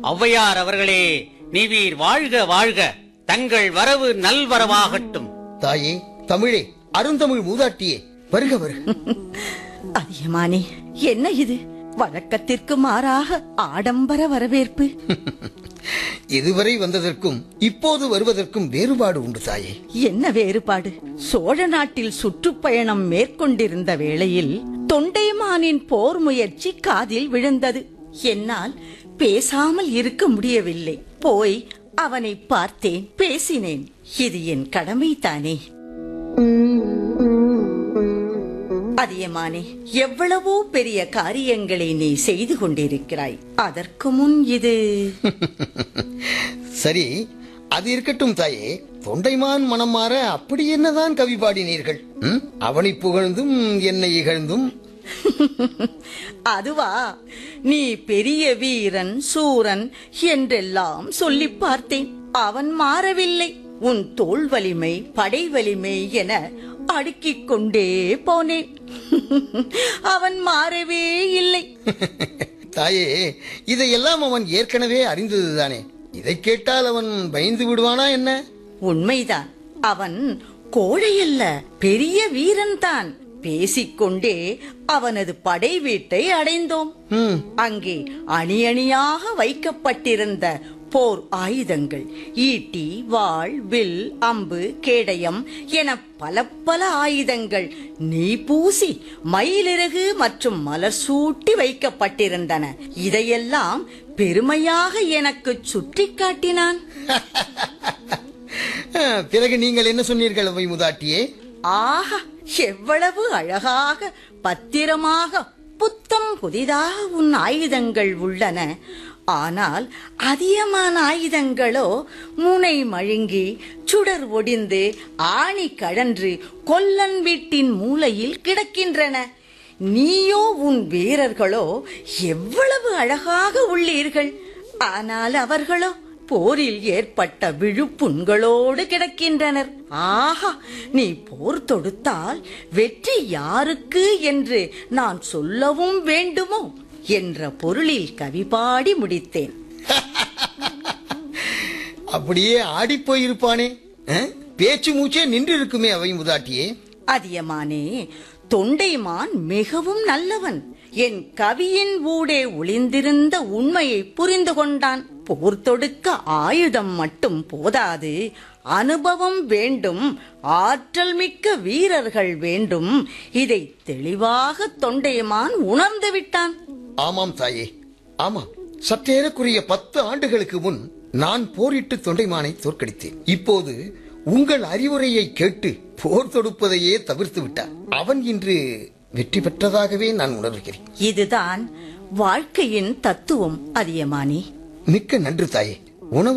ஔவையார் அவர்களே நீவீர் வாழ்க வாழ்க தங்கள் வரவு நல்வரவாகட்டும் தாயே தமிழே அருந்தமிழ் மூதாட்டியே வருக வருக அதியமானே என்ன இது வழக்கத்திற்கு மாறாக ஆடம்பர வரவேற்பு இதுவரை வந்ததற்கும் இப்போது வருவதற்கும் வேறுபாடு உண்டு தாயே என்ன வேறுபாடு சோழ நாட்டில் சுற்றுப்பயணம் மேற்கொண்டிருந்த வேளையில் தொண்டைமானின் போர் முயற்சி காதில் விழுந்தது என்னால் பேசாமல் இருக்க முடியவில்லை போய் அவனை பார்த்தேன் பேசினேன் இது என் கடமை தானே அதியமானே எவ்வளவோ பெரிய காரியங்களை நீ செய்து கொண்டிருக்கிறாய் அதற்கு முன் இது சரி அது இருக்கட்டும் தாயே தொண்டைமான் மனம் மாற அப்படி என்னதான் கவி பாடினீர்கள் ம்? அவனை புகழ்ந்தும் என்னை இகழ்ந்தும் அதுவா நீ பெரிய வீரன் சூரன் என்றெல்லாம் சொல்லி பார்த்தேன் அவன் மாறவில்லை உன் தோல் வலிமை படை வலிமை என அடுக்கிக் கொண்டே போனேன் அவன் மாறவே இல்லை தாயே இதையெல்லாம் அவன் ஏற்கனவே அறிந்ததுதானே இதை கேட்டால் அவன் பயந்து விடுவானா என்ன உண்மைதான் அவன் கோழையல்ல பெரிய வீரன்தான் பேசிக்கொண்டே அவனது படை வீட்டை அடைந்தோம் ம் அங்கே அணி அணியாக வைக்கப்பட்டிருந்த போர் ஆயுதங்கள் ஈட்டி வாள் வில் அம்பு கேடயம் என பல பல ஆயுதங்கள் நீ பூசி மயிலிறகு மற்றும் மலர் சூட்டி வைக்கப்பட்டிருந்தன இதையெல்லாம் பெருமையாக எனக்கு சுட்டிக் காட்டினான் ஆ, பிறகு நீங்கள் என்ன சொன்னீர்கள் அவை முதாட்டியே ஆஹா எவ்வளவு அழகாக பத்திரமாக புத்தம் புதிதாக உன் ஆயுதங்கள் உள்ளன ஆனால் அதிகமான ஆயுதங்களோ முனை மழுங்கி சுடர் ஒடிந்து ஆணி கழன்று கொல்லன் வீட்டின் மூலையில் கிடக்கின்றன நீயோ உன் வீரர்களோ எவ்வளவு அழகாக உள்ளீர்கள் ஆனால் அவர்களோ போரில் ஏற்பட்ட விழுப்புண்களோடு கிடக்கின்றனர் ஆஹா நீ போர் தொடுத்தால் வெற்றி யாருக்கு என்று நான் சொல்லவும் வேண்டுமோ என்ற பொருளில் கவி பாடி முடித்தேன் அப்படியே ஆடிப் போயிருப்பானே ஆ? பேச்சு மூச்சே நின்று இருக்குமே அவை முதாட்டியே அதியமானே தொண்டைமான் மிகவும் நல்லவன் என் கவியின் ஊடே ஒளிந்திருந்த உண்மையை புரிந்து கொண்டான் போர் தொடுக்க ஆயுதம் மட்டும் போதாது அனுபவம் வேண்டும் ஆற்றல் மிக்க வீரர்கள் வேண்டும் இதை தெளிவாக தொண்டைமான் உணர்ந்து விட்டான் ஆமாம் தாயே ஆமாம் சற்றேறக்குரிய பத்து ஆண்டுகளுக்கு முன் நான் போரிட்டு தொண்டைமானை தோற்கடித்தேன் இப்போது உங்கள் அறிவுரையை கேட்டு போர் தொடுப்பதையே தவிர்த்து விட்டார் அவன் இன்று வெற்றி பெற்றதாகவே நான் உணர்கிறேன் இதுதான் வாழ்க்கையின் தத்துவம் அதியமானே மிக்க நன்று தாயே உணவு